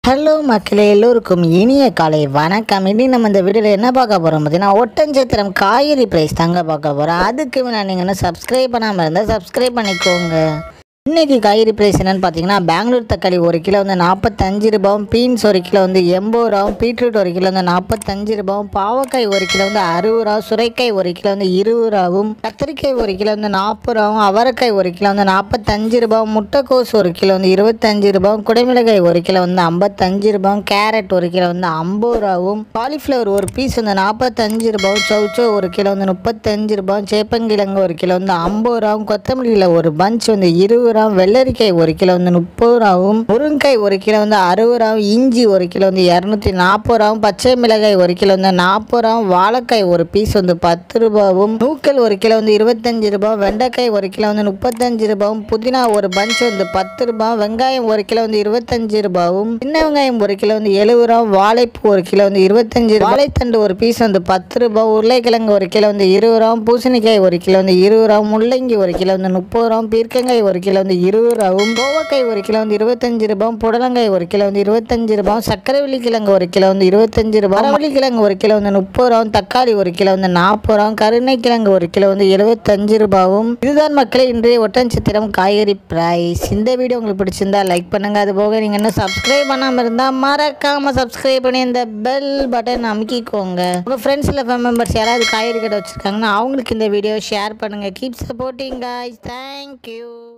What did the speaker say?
hello மக்களே எல்லோருக்கும் இனிய காலை வணக்கம் இனி நம்ம இந்த வீடியோவில் என்ன பார்க்க போகிறோம் பார்த்தீங்கன்னா ஒட்டஞ்சத்திரம் காய்கறி ப்ரைஸ் தாங்க பார்க்க போகிறோம் அதுக்கு முன்னாடி நீங்கள் இன்னும் சப்ஸ்கிரைப் பண்ணாமல் இருந்தால் சப்ஸ்கிரைப் பண்ணிக்கோங்க இன்னைக்கு காய்கறி ப்ரைஸ் என்னன்னு பார்த்தீங்கன்னா பெங்களூர் தக்காளி ஒரு கிலோ வந்து நாற்பத்தஞ்சு ரூபாயும் பீன்ஸ் ஒரு கிலோ வந்து எண்பது ரூபாயும் பீட்ரூட் ஒரு கிலோ வந்து நாற்பத்தஞ்சு ரூபாயும் பாவக்காய் ஒரு கிலோ வந்து அறுபது ரூபா சுரைக்காய் ஒரு கிலோ வந்து இருபது ரூபாவும் கத்திரிக்காய் ஒரு கிலோ வந்து நாற்பது ரூபாவும் அவரைக்காய் ஒரு கிலோ வந்து நாற்பத்தஞ்சு ரூபாயும் முட்டைக்கோஸ் ஒரு கிலோ வந்து இருபத்தஞ்சு ரூபாயும் குடைமிளகாய் ஒரு கிலோ வந்து ஐம்பத்தஞ்சு ரூபாயும் கேரட் ஒரு கிலோ வந்து ஐம்பது ரூபாவும் காலிஃப்ளவர் ஒரு பீஸ் வந்து நாற்பத்தஞ்சு ரூபாயும் சௌச்சோ ஒரு கிலோ வந்து முப்பத்தஞ்சு ரூபாயும் சேப்பங்கிழங்கு ஒரு கிலோ வந்து ஐம்பது ரூபாயும் கொத்தமல்லியில் ஒரு பஞ்ச் வந்து இருபது ரூபாயும் வெள்ளரிக்காய் ஒரு கிலோ வந்து முப்பது ரூபாவும் முருங்கைக்காய் ஒரு கிலோ வந்து அறுபது ரூபாயும் இஞ்சி ஒரு கிலோ வந்து இரநூத்தி நாற்பது ரூபாயும் பச்சை மிளகாய் ஒரு கிலோ வந்து நாற்பது ரூபாயும் வாழைக்காய் ஒரு பீஸ் வந்து பத்து ரூபாவும் நூக்கல் ஒரு கிலோ வந்து இருபத்தஞ்சு ரூபாயும் வெண்டைக்காய் ஒரு கிலோ வந்து முப்பத்தஞ்சு ரூபாயும் புதினா ஒரு பஞ்ச் வந்து பத்து ரூபாயும் வெங்காயம் ஒரு கிலோ வந்து இருபத்தஞ்சு ரூபாயும் சின்ன வெங்காயம் ஒரு கிலோ வந்து எழுபது ரூபாயும் வாழைப்பூ ஒரு கிலோ வந்து இருபத்தஞ்சு வாழைத்தண்டு ஒரு பீஸ் வந்து பத்து ரூபாய் உருளைக்கிழங்கு ஒரு கிலோ வந்து இருபது ரூபாயும் பூசணிக்காய் ஒரு கிலோ வந்து இருபது ரூபாயும் முள்ளங்கி ஒரு கிலோ வந்து முப்பது ரூபாயும் பீர்க்கங்காய் ஒரு கிலோ வந்து இருபது ரூபாயும் கோவக்காய் ஒரு கிலோ வந்து இருபத்தஞ்சு ரூபாயும் புடலங்காய் ஒரு கிலோ வந்து இருபத்தஞ்சு ரூபாயும் சக்கரவள்ளி கிழங்கு ஒரு கிலோ வந்து இருபத்தஞ்சு ரூபாய் அரவள்ளி கிழங்கு ஒரு கிலோ வந்து முப்பது ரூபாயும் தக்காளி ஒரு கிலோ வந்து நாற்பது ரூபாயும் கருணை கிழங்கு ஒரு கிலோ வந்து எழுபத்தஞ்சு ரூபாயும் இதுதான் மக்களே இன்றைய ஒட்டன்சித்திரம் காய்கறி பிரைஸ் இந்த வீடியோ உங்களுக்கு பிடிச்சிருந்தா லைக் பண்ணுங்க அது போக நீங்கள் இன்னும் சப்ஸ்கிரைப் பண்ணாமல் இருந்தால் மறக்காம சப்ஸ்கிரைப் பண்ணி இந்த பெல் பட்டன் அமுக்கிக்கோங்க உங்கள் ஃப்ரெண்ட்ஸில் மெம்பர்ஸ் யாராவது காய்கறி கடை வச்சுருக்காங்கன்னா அவங்களுக்கு இந்த வீடியோ ஷேர் பண்ணுங்கள் கீப் சப்போர்ட்டிங் காய்ஸ் தேங்க்யூ